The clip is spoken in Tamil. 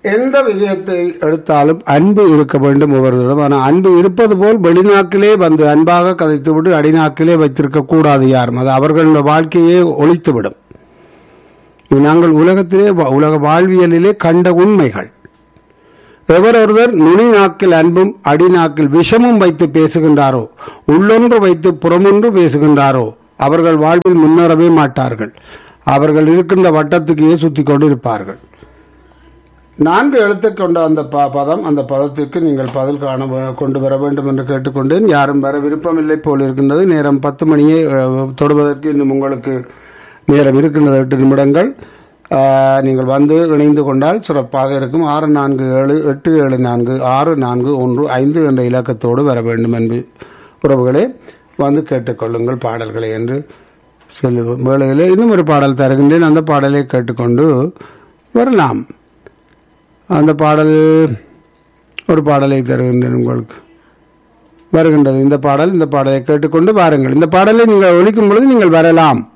எந்த விஜயத்தை எடுத்தாலும் அன்பு இருக்க வேண்டும் ஒவ்வொருவரிடம் ஆனால் அன்பு இருப்பது போல் வெளிநாக்கிலே வந்து அன்பாக கதைத்துவிட்டு அடிநாக்கிலே வைத்திருக்க கூடாது யாரும் அது அவர்களுடைய வாழ்க்கையே ஒழித்துவிடும் இது நாங்கள் உலகத்திலே வா- உலக வாழ்வியலிலே கண்ட உண்மைகள் எவரொருவர் நுனி நாக்கில் அன்பும் அடிநாக்கில் விஷமும் வைத்து பேசுகின்றாரோ உள்ளொன்று வைத்து புறமொன்று பேசுகின்றாரோ அவர்கள் வாழ்வில் முன்னேறவே மாட்டார்கள் அவர்கள் இருக்கின்ற வட்டத்துக்கே சுத்தி கொண்டு இருப்பார்கள் நான்கு எழுத்து கொண்ட அந்த ப- பதம் அந்த பதத்திற்கு நீங்கள் பதில் காண வே- கொண்டு வர வேண்டும் என்று கேட்டுக்கொண்டேன் யாரும் வர விருப்பமில்லை போல் இருக்கின்றது நேரம் பத்து மணியை அஹ், தொடுவதற்கு இன்னும் உங்களுக்கு நேரம் இருக்கின்றது எட்டு நிமிடங்கள் அஹ், நீங்கள் வந்து இணைந்து கொண்டால் சிறப்பாக இருக்கும் ஆறு நான்கு ஏழு எட்டு ஏழு நான்கு ஆறு நான்கு ஒன்று ஐந்து என்ற இலக்கத்தோடு வர வேண்டும் என்று உறவுகளே வந்து கேட்டுக்கொள்ளுங்கள் பாடல்களை என்று சொல்லுவோம் வேளையிலே இன்னும் ஒரு பாடல் தருகின்றேன் அந்த பாடலை கேட்டுக்கொண்டு வரலாம் அந்த பாடல் ஒரு பாடலை தருகின்றேன் உங்களுக்கு வருகின்றது இந்த பாடல் இந்த பாடலை கேட்டுக்கொண்டு வாருங்கள் இந்த பாடலை நீங்கள் ஒழிக்கும் பொழுது நீங்கள் வரலாம்